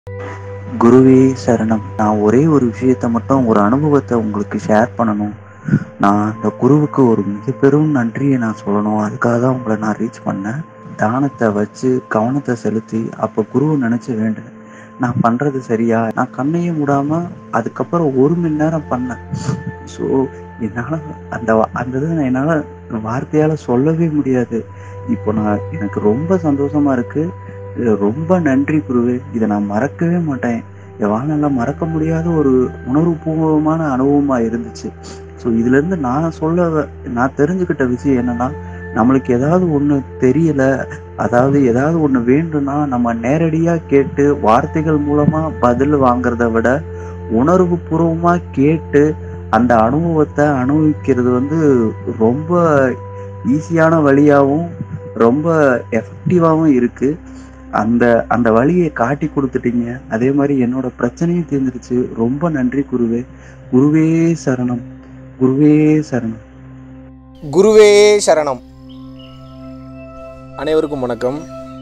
குருவே சரணம் நான் ஒரே ஒரு விஷயத்த மட்டும் ஒரு அனுபவத்தை உங்களுக்கு ஷேர் பண்ணணும் நான் அந்த குருவுக்கு ஒரு மிக பெரும் நன்றியை நான் சொல்லணும் அதுக்காக தான் உங்களை நான் ரீச் பண்ணேன் தானத்தை வச்சு கவனத்தை செலுத்தி அப்போ குருவை நினச்சி வேண்டினேன் நான் பண்ணுறது சரியா நான் கண்ணையே மூடாம அதுக்கப்புறம் ஒரு மணி நேரம் பண்ணேன் ஸோ என்னால் அந்த அந்த இதை நான் என்னால் வார்த்தையால் சொல்லவே முடியாது இப்போ நான் எனக்கு ரொம்ப சந்தோஷமா இருக்கு இது ரொம்ப நன்றி குருவே இதை நான் மறக்கவே மாட்டேன் என் வாழ்நாளில் மறக்க முடியாத ஒரு உணர்வுபூர்வமான அனுபவமாக இருந்துச்சு ஸோ இதுலேருந்து நான் சொல்ல வ- நான் தெரிஞ்சுக்கிட்ட விஷயம் என்னன்னா நம்மளுக்கு ஏதாவது ஒன்று தெரியல அதாவது ஏதாவது ஒன்று வேண்டும்னா நம்ம நேரடியாக கேட்டு வார்த்தைகள் மூலமாக பதில் வாங்குறத விட உணர்வு பூர்வமாக கேட்டு அந்த அனுபவத்தை அனுபவிக்கிறது வந்து ரொம்ப ஈஸியான வழியாகவும் ரொம்ப எஃபெக்டிவாகவும் இருக்குது அந்த அந்த வழியை காட்டி கொடுத்துட்டீங்க அதே மாதிரி என்னோட பிரச்சனையும் தீர்ந்துருச்சு ரொம்ப நன்றி குருவே குருவே சரணம் குருவே சரணம் குருவே சரணம் அனைவருக்கும் வணக்கம்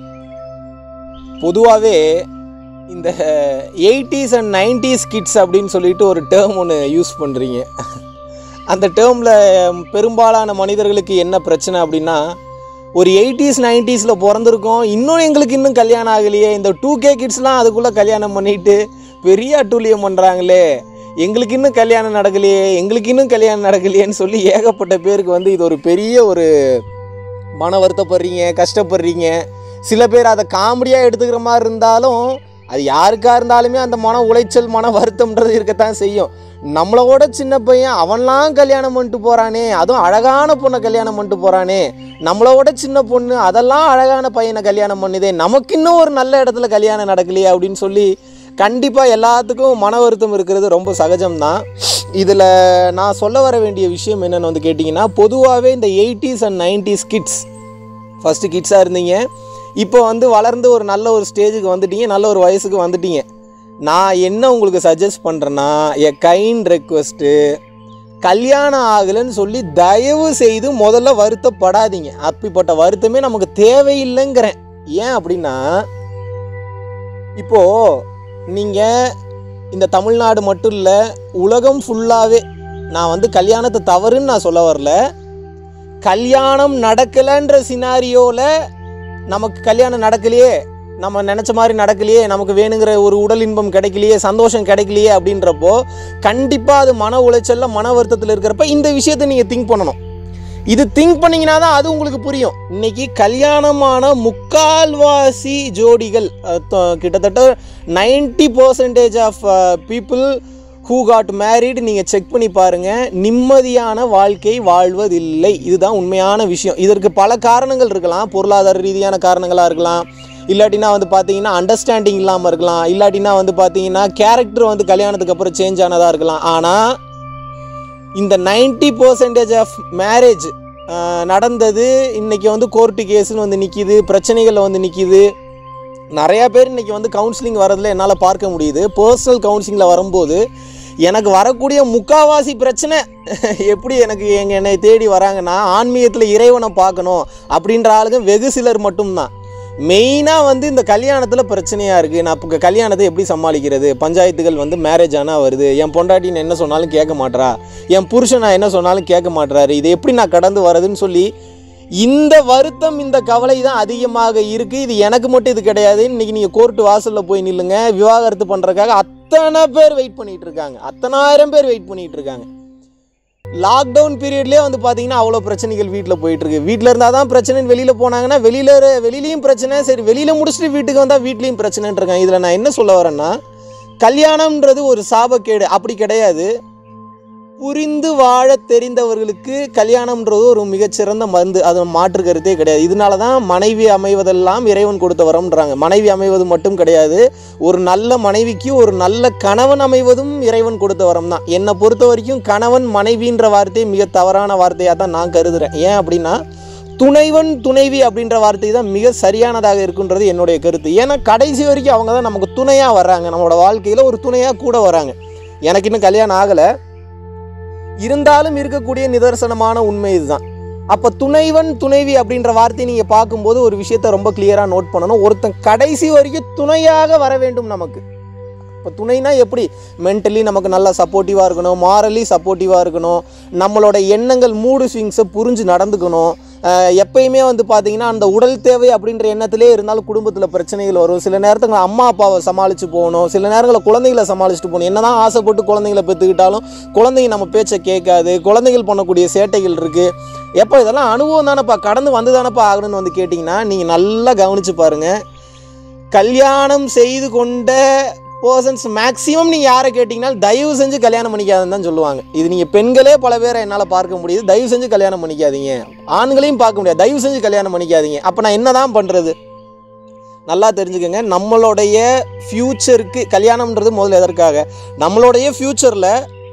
பொதுவாகவே இந்த எயிட்டிஸ் அண்ட் நைன்டிஸ் கிட்ஸ் அப்படின்னு சொல்லிட்டு ஒரு டேர்ம் ஒன்று யூஸ் பண்ணுறீங்க அந்த டேர்மில் பெரும்பாலான மனிதர்களுக்கு என்ன பிரச்சனை அப்படின்னா ஒரு எயிட்டிஸ் நைன்டிஸில் பிறந்திருக்கோம் இன்னும் எங்களுக்கு இன்னும் கல்யாணம் ஆகலையே இந்த டூ கே கிட்ஸ்லாம் அதுக்குள்ளே கல்யாணம் பண்ணிட்டு பெரிய அட்டூழியம் பண்ணுறாங்களே எங்களுக்கு இன்னும் கல்யாணம் நடக்கலையே எங்களுக்கு இன்னும் கல்யாணம் நடக்கலையேன்னு சொல்லி ஏகப்பட்ட பேருக்கு வந்து இது ஒரு பெரிய ஒரு மன வருத்தப்படுறீங்க கஷ்டப்படுறீங்க சில பேர் அதை காமெடியாக எடுத்துக்கிற மாதிரி இருந்தாலும் அது யாருக்கா இருந்தாலுமே அந்த மன உளைச்சல் மன வருத்தம்ன்றது இருக்கத்தான் செய்யும் நம்மளோட சின்ன பையன் அவன்லாம் கல்யாணம் பண்ணிட்டு போகிறானே அதுவும் அழகான பொண்ணை கல்யாணம் பண்ணிட்டு போகிறானே நம்மளோட சின்ன பொண்ணு அதெல்லாம் அழகான பையனை கல்யாணம் பண்ணுதே நமக்கு இன்னும் ஒரு நல்ல இடத்துல கல்யாணம் நடக்கலையே அப்படின்னு சொல்லி கண்டிப்பாக எல்லாத்துக்கும் மன வருத்தம் இருக்கிறது ரொம்ப சகஜம்தான் இதில் நான் சொல்ல வர வேண்டிய விஷயம் என்னென்னு வந்து கேட்டிங்கன்னா பொதுவாகவே இந்த eighties and nineties kids first கிட்ஸாக இருந்தீங்க இப்போ வந்து வளர்ந்து ஒரு நல்ல ஒரு ஸ்டேஜுக்கு வந்துட்டீங்க நல்ல ஒரு வயசுக்கு வந்துட்டீங்க நான் என்ன உங்களுக்கு சஜஸ்ட் பண்ணுறேன்னா எ கைண்ட் ரெக்வஸ்ட்டு கல்யாணம் ஆகலைன்னு சொல்லி தயவு செய்து முதல்ல வருத்தப்படாதீங்க அப்படிப்பட்ட வருத்தமே நமக்கு தேவையில்லைங்கிறேன் ஏன் அப்படின்னா இப்போது நீங்கள் இந்த தமிழ்நாடு மட்டும் இல்லை உலகம் ஃபுல்லாகவே நான் வந்து கல்யாணத்தை தவறுன்னு நான் சொல்ல வரல கல்யாணம் நடக்கலைன்ற சினாரியோவில் நமக்கு கல்யாணம் நடக்கலையே நம்ம நினச்ச மாதிரி நடக்கலையே நமக்கு வேணுங்கிற ஒரு உடல் இன்பம் கிடைக்கலையே சந்தோஷம் கிடைக்கலையே அப்படின்றப்போ கண்டிப்பாக அது மன உளைச்சலில் மன வருத்தத்தில் இருக்கிறப்ப இந்த விஷயத்தை நீங்கள் திங்க் பண்ணணும் இது திங்க் பண்ணீங்கன்னா தான் அது உங்களுக்கு புரியும் இன்னைக்கு கல்யாணமான முக்கால்வாசி ஜோடிகள் அஹ், தொ- கிட்டத்தட்ட ninety percentage of people who got married நீங்கள் செக் பண்ணி பாருங்கள் நிம்மதியான வாழ்க்கை வாழ்வதில்லை இதுதான் உண்மையான விஷயம் இதற்கு பல காரணங்கள் இருக்கலாம் பொருளாதார ரீதியான காரணங்களாக இருக்கலாம் இல்லாட்டினா வந்து பார்த்தீங்கன்னா அண்டர்ஸ்டாண்டிங் இல்லாமல் இருக்கலாம் இல்லாட்டினா வந்து பார்த்தீங்கன்னா கேரக்டர் வந்து கல்யாணத்துக்கு அப்புறம் சேஞ்ச் ஆனதாக இருக்கலாம் ஆனால் இந்த 90% பர்சன்டேஜ் ஆஃப் மேரேஜ் நடந்தது இன்னைக்கு வந்து கோர்ட்டு கேஸ்னு வந்து நிற்கிது பிரச்சனைகளில் வந்து நிற்கிது நிறையா பேர் இன்னைக்கு வந்து கவுன்சிலிங் வரதில் என்னால் பார்க்க முடியுது பர்சனல் கவுன்சிலிங்கில் வரும்போது எனக்கு வரக்கூடிய முக்காவாசி பிரச்சனை எப்படி எனக்கு எங்க என்னை தேடி வராங்கன்னா ஆன்மீகத்தில் இறைவனை பார்க்கணும் அப்படின்ற ஆளுங்க வெகு சிலர் மட்டும்தான் மெயினாக வந்து இந்த கல்யாணத்தில் பிரச்சனையாக இருக்குது நான் இப்போ கல்யாணத்தை எப்படி சமாளிக்கிறது பஞ்சாயத்துகள் வந்து மேரேஜ் ஆனால் வருது என் பொண்டாட்டி நான் என்ன சொன்னாலும் கேட்க மாட்றா என் புருஷன் நான் என்ன சொன்னாலும் கேட்க மாட்றாரு இதை எப்படி நான் கடந்து வரதுன்னு சொல்லி இந்த வருத்தம் இந்த கவலை தான் அதிகமாக இருக்குது இது எனக்கு மட்டும் இது கிடையாது இன்றைக்கி நீங்கள் கோர்ட்டு வாசலில் போய் நில்லுங்க விவாகரத்து பண்ணுறதுக்காக அத்தனை பேர் வெயிட் பண்ணிகிட்டு இருக்காங்க அத்தனாயிரம் பேர் வெயிட் பண்ணிகிட்டு இருக்காங்க லாக்டவுன் பீரியட்லேயே வந்து பார்த்தீங்கன்னா அவ்வளோ பிரச்சனைகள் வீட்டில் போயிட்டுருக்கு வீட்டில் இருந்தால் தான் பிரச்சனைன்னு வெளியில் போனாங்கன்னா வெளியில் வெளியிலையும் பிரச்சனை சரி வெளியில் முடிச்சுட்டு வீட்டுக்கு வந்தால் வீட்லேயும் பிரச்சனைன்னு இருக்காங்க இதில் நான் என்ன சொல்ல வரேன்னா கல்யாணம்ன்றது ஒரு சாபக்கேடு அப்படி கிடையாது புரிந்து வாழ தெரிந்தவர்களுக்கு கல்யாணம்ன்றது ஒரு மிகச்சிறந்த மருந்து அது மாற்று கருத்தே கிடையாது இதனால தான் மனைவி அமைவதெல்லாம் இறைவன் கொடுத்த வரம்ன்றாங்க மனைவி அமைவது மட்டும் கிடையாது ஒரு நல்ல மனைவிக்கு ஒரு நல்ல கணவன் அமைவதும் இறைவன் கொடுத்த வரம் தான் என்னை பொறுத்த வரைக்கும் கணவன் மனைவின்ற வார்த்தை மிக தவறான வார்த்தையாக தான் நான் கருதுகிறேன் ஏன் அப்படின்னா துணைவன் துணைவி அப்படின்ற வார்த்தை தான் மிக சரியானதாக இருக்குன்றது என்னுடைய கருத்து ஏன்னா கடைசி வரைக்கும் அவங்க தான் நமக்கு துணையாக வர்றாங்க நம்மளோட வாழ்க்கையில் ஒரு துணையாக கூட வராங்க எனக்கு இன்னும் கல்யாணம் ஆகலை இருந்தாலும் இருக்கக்கூடிய நிதர்சனமான உண்மை இதுதான் அப்போ துணைவன் துணைவி அப்படின்ற வார்த்தையை நீங்கள் பார்க்கும்போது ஒரு விஷயத்த ரொம்ப கிளியராக நோட் பண்ணணும் ஒருத்தன் கடைசி வரைக்கும் துணையாக வர வேண்டும் நமக்கு இப்போ துணைனா எப்படி மென்டலி நமக்கு நல்லா சப்போர்ட்டிவாக இருக்கணும் மாரலி சப்போர்ட்டிவாக இருக்கணும் நம்மளோட எண்ணங்கள் மூடு ஸ்விங்ஸை புரிஞ்சு நடந்துக்கணும் அஹ் எப்பயுமே வந்து பார்த்தீங்கன்னா அந்த உடல் தேவை அப்படின்ற எண்ணத்திலே இருந்தாலும் குடும்பத்தில் பிரச்சனைகள் வரும் சில நேரத்துக்கு அம்மா அப்பாவை சமாளித்து போகணும் சில நேரங்களில் குழந்தைகளை சமாளிச்சுட்டு போகணும் என்னதான் ஆசைப்பட்டு குழந்தைங்களை பெற்றுக்கிட்டாலும் குழந்தைங்க நம்ம பேச்சை கேட்காது குழந்தைகள் பண்ணக்கூடிய சேட்டைகள் இருக்குது எப்போ இதெல்லாம் அனுபவம் தானேப்பா கடந்து வந்து தானேப்பா ஆகணும்னு வந்து கேட்டிங்கன்னா நீங்கள் நல்லா கவனித்து பாருங்கள் கல்யாணம் செய்து கொண்ட பர்சன்ஸ் மேக்ஸிமம் நீங்கள் யாரை கேட்டிங்கன்னா தயவு செஞ்சு கல்யாணம் பண்ணிக்காதுன்னு தான் சொல்லுவாங்க இது நீங்கள் பெண்களே பல பேரை என்னால் பார்க்க முடியுது தயவு செஞ்சு கல்யாணம் பண்ணிக்காதீங்க ஆண்களையும் பார்க்க முடியாது தயவு செஞ்சு கல்யாணம் பண்ணிக்காதீங்க அப்போ நான் என்ன தான் பண்ணுறது நல்லா தெரிஞ்சுக்கோங்க நம்மளுடைய ஃப்யூச்சருக்கு கல்யாணம்ன்றது முதல்ல எதற்காக நம்மளுடைய ஃப்யூச்சரில்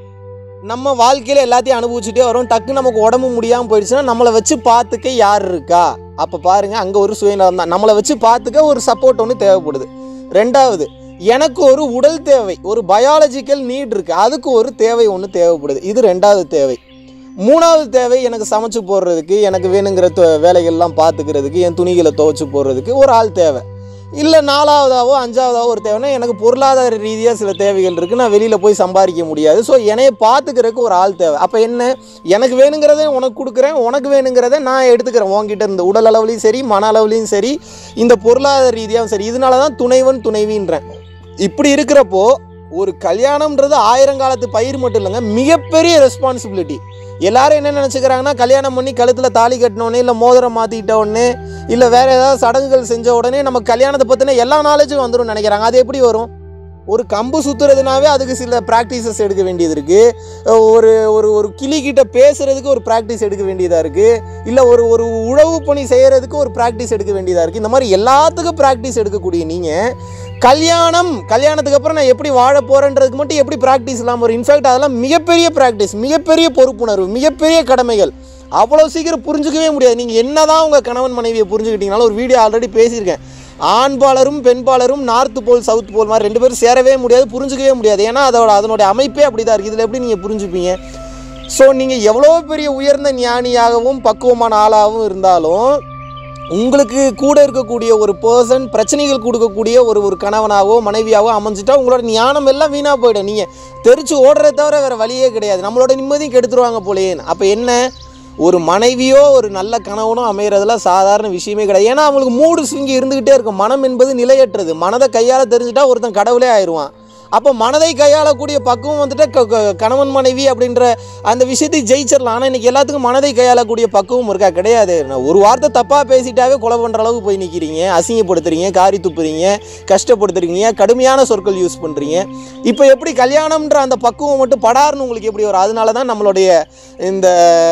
நம்ம வாழ்க்கையில் எல்லாத்தையும் அனுபவிச்சுட்டே வரோம் டக்கு நமக்கு உடம்பு முடியாமல் போயிடுச்சுன்னா நம்மளை வச்சு பார்த்துக்க யார் இருக்கா அப்போ பாருங்கள் அங்கே ஒரு சுயநலம் தான் நம்மளை வச்சு பார்த்துக்க ஒரு சப்போர்ட் ஒன்று தேவைப்படுது ரெண்டாவது எனக்கு ஒரு உடல் தேவை ஒரு பயாலஜிக்கல் நீட் இருக்குது அதுக்கு ஒரு தேவை ஒன்று தேவைப்படுது இது ரெண்டாவது தேவை மூணாவது தேவை எனக்கு சமைச்சு போடுறதுக்கு எனக்கு வேணுங்கிற தொ- வேலைகள்லாம் பார்த்துக்கிறதுக்கு என் துணிகளை துவைச்சு போடுறதுக்கு ஒரு ஆள் தேவை இல்லை நாலாவதாவோ அஞ்சாவதாவோ ஒரு தேவைன்னா எனக்கு பொருளாதார ரீதியாக சில தேவைகள் இருக்குது நான் வெளியில் போய் சம்பாதிக்க முடியாது ஸோ என்னைய பார்த்துக்கிறதுக்கு ஒரு ஆள் தேவை அப்போ என்ன எனக்கு வேணுங்கிறத உனக்கு கொடுக்குறேன் உனக்கு வேணுங்கிறத நான் எடுத்துக்கிறேன் உன்கிட்ட இருந்து உடல் அளவுலையும் சரி மன அளவுலையும் சரி இந்த பொருளாதார ரீதியாகவும் சரி இதனால தான் துணைவன் துணைவின்றேன் இப்படி இருக்கிறப்போ ஒரு கல்யாணம்ன்றது ஆயிரங்காலத்து பயிர் மட்டும் இல்லைங்க மிகப்பெரிய ரெஸ்பான்சிபிலிட்டி எல்லாரும் என்ன நினச்சிக்கிறாங்கன்னா கல்யாணம் பண்ணி கழுத்தில் தாலி கட்டினோடனே இல்லை மோதிரம் மாற்றிக்கிட்ட உடனே இல்லை வேற ஏதாவது சடங்குகள் செஞ்ச உடனே நம்ம கல்யாணத்தை பற்றின எல்லா நாலேஜும் வந்துடும் நினைக்கிறாங்க அது எப்படி வரும் ஒரு கம்பு சுற்றுறதுனாவே அதுக்கு சில ப்ராக்டிசஸ் எடுக்க வேண்டியது இருக்குது ஒரு ஒரு ஒரு கிளி கிட்ட பேசுறதுக்கு ஒரு ப்ராக்டிஸ் எடுக்க வேண்டியதாக இருக்குது இல்லை ஒரு ஒரு உழவு பணி செய்கிறதுக்கு ஒரு ப்ராக்டிஸ் எடுக்க வேண்டியதாக இருக்குது இந்த மாதிரி எல்லாத்துக்கும் ப்ராக்டிஸ் எடுக்கக்கூடிய நீங்கள் கல்யாணம் கல்யாணத்துக்கு அப்புறம் நான் எப்படி வாழ போகிறேன்றதுக்கு மட்டும் எப்படி ப்ராக்டிஸ் இல்லாமல் வரும் இன்ஃபேக்ட் அதெல்லாம் மிகப்பெரிய ப்ராக்டிஸ் மிகப்பெரிய பொறுப்புணர்வு மிகப்பெரிய கடமைகள் அவ்வளோ சீக்கிரம் புரிஞ்சுக்கவே முடியாது நீங்கள் என்னதான் உங்கள் கணவன் மனைவியை புரிஞ்சுக்கிட்டீங்கனாலும் ஒரு வீடியோ ஆல்ரெடி பேசியிருக்கேன் ஆண்பாளரும் பெண்பாளரும் நார்த் போல் சவுத் போல் மாதிரி ரெண்டு பேரும் சேரவே முடியாது புரிஞ்சுக்கவே முடியாது ஏன்னா அதோட அதனுடைய அமைப்பே அப்படி தான் இருக்குது இதில் எப்படி நீங்கள் புரிஞ்சுப்பீங்க ஸோ நீங்கள் எவ்வளோ பெரிய உயர்ந்த ஞானியாகவும் பக்குவமான ஆளாகவும் இருந்தாலும் உங்களுக்கு கூட இருக்கக்கூடிய ஒரு பர்சன் பிரச்சனைகள் கொடுக்கக்கூடிய ஒரு ஒரு கணவனாவோ மனைவியாவோ அமைஞ்சிட்டா உங்களோட ஞானம் எல்லாம் வீணாக போயிடும் நீங்கள் தெரிச்சு ஓடுறத தவிர வேறு வழியே கிடையாது நம்மளோட நிம்மதியும் கெடுத்துருவாங்க போலேயே அப்போ என்ன ஒரு மனைவியோ ஒரு நல்ல கணவனோ அமைகிறதுலாம் சாதாரண விஷயமே கிடையாது ஏன்னா அவங்களுக்கு மூடு சுங்கி இருந்துக்கிட்டே இருக்கும் மனம் என்பது நிலையற்றது மனதை கையால் தெரிஞ்சுட்டா ஒருத்தன் கடவுளே ஆயிடுவான் அப்போ மனதை கையாளக்கூடிய பக்குவம் வந்துட்டு க- க- கணவன் மனைவி அப்படின்ற அந்த விஷயத்தை ஜெயிச்சிடலாம் ஆனால் இன்னைக்கு எல்லாத்துக்கும் மனதை கையாளக்கூடிய பக்குவம் இருக்கா கிடையாது நான் ஒரு வார்த்தை தப்பாக பேசிட்டாவே கொலை பண்ணுற அளவுக்கு போய் நிற்கிறீங்க அசிங்கப்படுத்துறீங்க காரி துப்புறீங்க கஷ்டப்படுத்துறீங்க கடுமையான சொற்கள் யூஸ் பண்ணுறீங்க இப்போ எப்படி கல்யாணம்ன்ற அந்த பக்குவம் மட்டும் படார்னு உங்களுக்கு எப்படி வரும் அதனால தான் நம்மளுடைய இந்த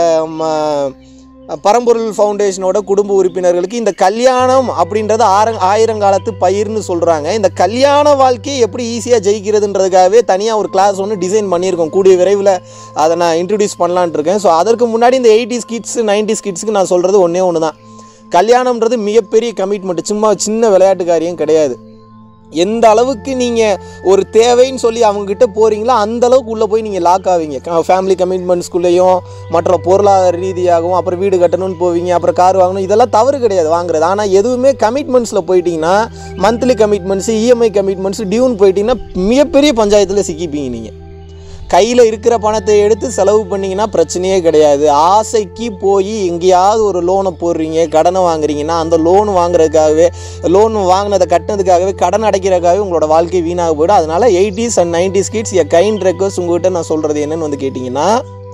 ம, பரம்பொருள் ஃபவுண்டேஷனோட குடும்ப உறுப்பினர்களுக்கு இந்த கல்யாணம் அப்படின்றது ஆர ஆயிரங்காலத்து பயிர்னு சொல்கிறாங்க இந்த கல்யாண வாழ்க்கையை எப்படி ஈஸியாக ஜெயிக்கிறதுன்றதுக்காகவே தனியாக ஒரு கிளாஸ் ஒன்று டிசைன் பண்ணியிருக்கோம் கூடிய விரைவில் அதை நான் இன்ட்ரடியூஸ் பண்ணலான்ட்டு இருக்கேன் ஸோ அதற்கு முன்னாடி இந்த எயிட்டிஸ் கிட்ஸ் நைன்டிஸ் கிட்ஸ்க்கு நான் சொல்கிறது ஒன்றே ஒன்று தான் கல்யாணம்ன்றது மிகப்பெரிய கமிட்மெண்ட் சும்மா சின்ன விளையாட்டு காரியம் கிடையாது எந்த அளவுக்கு நீங்கள் ஒரு தேவைன்னு சொல்லி அவங்கக்கிட்ட போகிறீங்களோ அந்த அளவுக்கு உள்ளே போய் நீங்கள் லாக் ஆவீங்க ஃபேமிலி கமிட்மெண்ட்ஸ்குள்ளேயும் மற்ற பொருளாதார ரீதியாகவும் அப்புறம் வீடு கட்டணும்னு போவீங்க அப்புறம் கார் வாங்கணும் இதெல்லாம் தவறு கிடையாது வாங்குறது ஆனால் எதுவுமே கமிட்மெண்ட்ஸில் போயிட்டீங்கன்னா மந்த்லி கமிட்மெண்ட்ஸு இஎம்ஐ கமிட்மெண்ட்ஸ் டியூன் போயிட்டீங்கன்னா மிகப்பெரிய பஞ்சாயத்தில் சிக்கிப்பீங்க நீங்கள் கையில் இருக்கிற பணத்தை எடுத்து செலவு பண்ணிங்கன்னா பிரச்சனையே கிடையாது ஆசைக்கு போய் எங்கேயாவது ஒரு லோனை போடுறீங்க கடனை வாங்குறீங்கன்னா அந்த லோன் வாங்குறதுக்காகவே லோன் வாங்கினதை கட்டினதுக்காகவே கடன் அடைக்கிறதுக்காகவே உங்களோட வாழ்க்கை வீணாக போயிடும் அதனால eighties and nineties kids a kind request உங்ககிட்ட நான் சொல்கிறது என்னன்னு வந்து கேட்டிங்கன்னா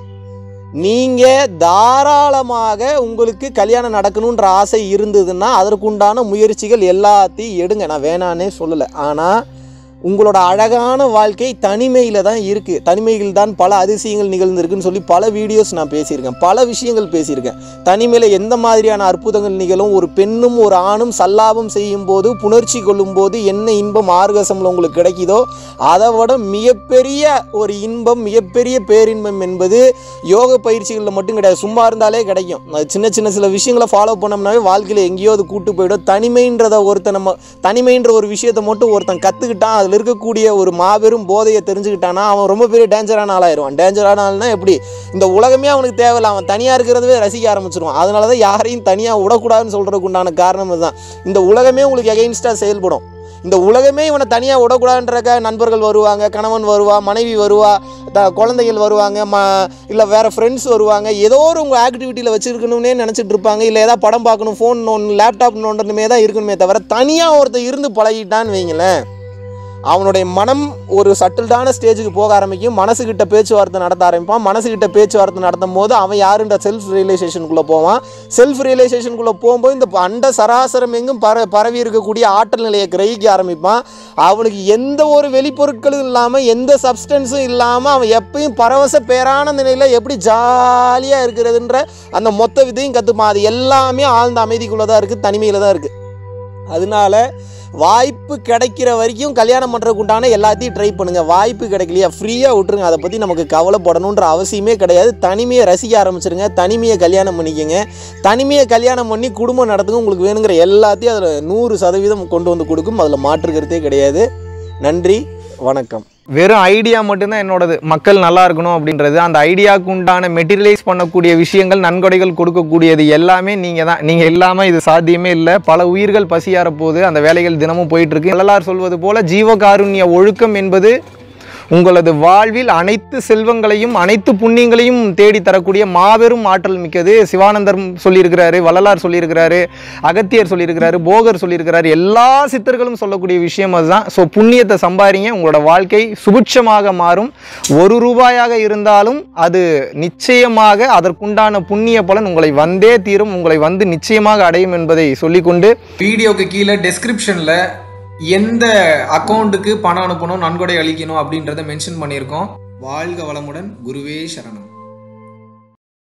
நீங்கள் தாராளமாக உங்களுக்கு கல்யாணம் நடக்கணுன்ற ஆசை இருந்ததுன்னா அதற்குண்டான முயற்சிகள் எல்லாத்தையும் எடுங்க நான் வேணான்னே சொல்லலை ஆனால் உங்களோட அழகான வாழ்க்கை தனிமையில் தான் இருக்குது தனிமையில் தான் பல அதிசயங்கள் நிகழ்ந்திருக்குன்னு சொல்லி பல வீடியோஸ் நான் பேசியிருக்கேன் பல விஷயங்கள் பேசியிருக்கேன் தனிமையில் எந்த மாதிரியான அற்புதங்கள் நிகழும் ஒரு பெண்ணும் ஒரு ஆணும் சல்லாபம் செய்யும் போது புணர்ச்சி கொள்ளும் போது என்ன இன்பம் ஆர்கசமில் உங்களுக்கு கிடைக்குதோ அதை விட மிகப்பெரிய ஒரு இன்பம் மிகப்பெரிய பேரின்பம் என்பது யோக பயிற்சிகளில் மட்டும் கிடையாது சும்மா இருந்தாலே கிடைக்கும் அது சின்ன சின்ன சில விஷயங்களை ஃபாலோ பண்ணோம்னாவே வாழ்க்கையில் எங்கேயோ அது கூட்டு போயிடும் தனிமைன்றத ஒருத்தன் நம்ம தனிமைன்ற ஒரு விஷயத்தை மட்டும் ஒருத்தன் கற்றுக்கிட்டான் அதில் அதில் இருக்கக்கூடிய ஒரு மாபெரும் போதையை தெரிஞ்சுக்கிட்டானா அவன் ரொம்ப பெரிய டேஞ்சரான ஆளாயிருவான் டேஞ்சரான ஆள்னா எப்படி இந்த உலகமே அவனுக்கு தேவையில்ல அவன் தனியாக இருக்கிறதவே ரசிக்க ஆரம்பிச்சிருவான் அதனால தான் யாரையும் தனியாக விடக்கூடாதுன்னு சொல்கிறதுக்கு உண்டான காரணம் இதுதான் இந்த உலகமே உங்களுக்கு எகெயின்ஸ்டாக செயல்படும் இந்த உலகமே இவனை தனியாக விடக்கூடாதுன்றக்க நண்பர்கள் வருவாங்க கணவன் வருவா மனைவி வருவா த குழந்தைகள் வருவாங்க ம இல்லை வேறு ஃப்ரெண்ட்ஸ் வருவாங்க ஏதோ ஒரு உங்கள் ஆக்டிவிட்டியில் வச்சுருக்கணும்னே நினச்சிட்டு இருப்பாங்க இல்லை ஏதாவது படம் பார்க்கணும் ஃபோன் நோண்டு லேப்டாப் நோண்டணுமே தான் இருக்கணுமே தவிர தனியாக ஒருத்தர் இருந்து பழகிட்டான்னு வைங்களேன் அவனுடைய மனம் ஒரு சட்டில்டான ஸ்டேஜுக்கு போக ஆரம்பிக்கும் மனசுக்கிட்ட பேச்சுவார்த்தை நடத்த ஆரம்பிப்பான் மனசுக்கிட்ட பேச்சுவார்த்தை நடத்தும் போது அவன் யாருன்ற செல்ஃப் ரியலைசேஷனுக்குள்ளே போவான் செல்ஃப் ரியலைசேஷனுக்குள்ளே போகும்போது இந்த அண்ட சராசரம் எங்கும் பர பரவி இருக்கக்கூடிய ஆற்றல் நிலையை கிரகிக்க ஆரம்பிப்பான் அவனுக்கு எந்த ஒரு வெளிப்பொருட்களும் இல்லாமல் எந்த சப்ஸ்டன்ஸும் இல்லாமல் அவன் எப்பயும் பரவச பேரான நிலையில் எப்படி ஜாலியாக இருக்கிறதுன்ற அந்த மொத்த விதையும் கற்றுப்பான் அது எல்லாமே ஆழ்ந்த அமைதிக்குள்ளே தான் இருக்குது தனிமையில் தான் இருக்குது அதனால வாய்ப்பு கிடைக்கிற வரைக்கும் கல்யாணம் பண்ணுறதுக்கு உண்டான எல்லாத்தையும் ட்ரை பண்ணுங்கள் வாய்ப்பு கிடைக்கலையா ஃப்ரீயாக விட்டுருங்க அதை பற்றி நமக்கு கவலைப்படணுன்ற அவசியமே கிடையாது தனிமையை ரசிக்க ஆரம்பிச்சிருங்க தனிமையை கல்யாணம் பண்ணிக்கங்க தனிமையை கல்யாணம் பண்ணி குடும்பம் நடத்துங்க உங்களுக்கு வேணுங்கிற எல்லாத்தையும் அதில் நூறு சதவீதம் கொண்டு வந்து கொடுக்கும் அதில் மாற்றுக்கிறதே கிடையாது நன்றி வணக்கம் வெறும் ஐடியா மட்டும்தான் என்னோடது மக்கள் நல்லா இருக்கணும் அப்படின்றது அந்த ஐடியாவுக்கு உண்டான மெட்டீரியலைஸ் பண்ணக்கூடிய விஷயங்கள் நன்கொடைகள் கொடுக்கக்கூடியது எல்லாமே நீங்கள் தான் நீங்கள் இல்லாமல் இது சாத்தியமே இல்லை பல உயிர்கள் பசியார போது அந்த வேலைகள் தினமும் போயிட்டு இருக்கு வள்ளலார் சொல்வது போல ஜீவகாருண்ய ஒழுக்கம் என்பது உங்களது வாழ்வில் அனைத்து செல்வங்களையும் அனைத்து புண்ணியங்களையும் தேடி தரக்கூடிய மாபெரும் ஆற்றல் மிக்கது சிவானந்தர் சொல்லியிருக்கிறாரு வள்ளலார் சொல்லியிருக்கிறாரு அகத்தியர் சொல்லியிருக்கிறாரு போகர் சொல்லியிருக்கிறாரு எல்லா சித்தர்களும் சொல்லக்கூடிய விஷயம் அதுதான் ஸோ புண்ணியத்தை சம்பாதிங்க உங்களோட வாழ்க்கை சுபிட்சமாக மாறும் ஒரு ரூபாயாக இருந்தாலும் அது நிச்சயமாக அதற்குண்டான புண்ணிய பலன் உங்களை வந்தே தீரும் உங்களை வந்து நிச்சயமாக அடையும் என்பதை சொல்லிக்கொண்டு வீடியோக்கு கீழே டெஸ்கிரிப்ஷனில் எந்த அக்கௌண்ட்டுக்கு பணம் அனுப்பணும் நன்கொடை அளிக்கணும் அப்படின்றத மென்ஷன் பண்ணியிருக்கோம் வாழ்க வளமுடன் குருவே சரணம்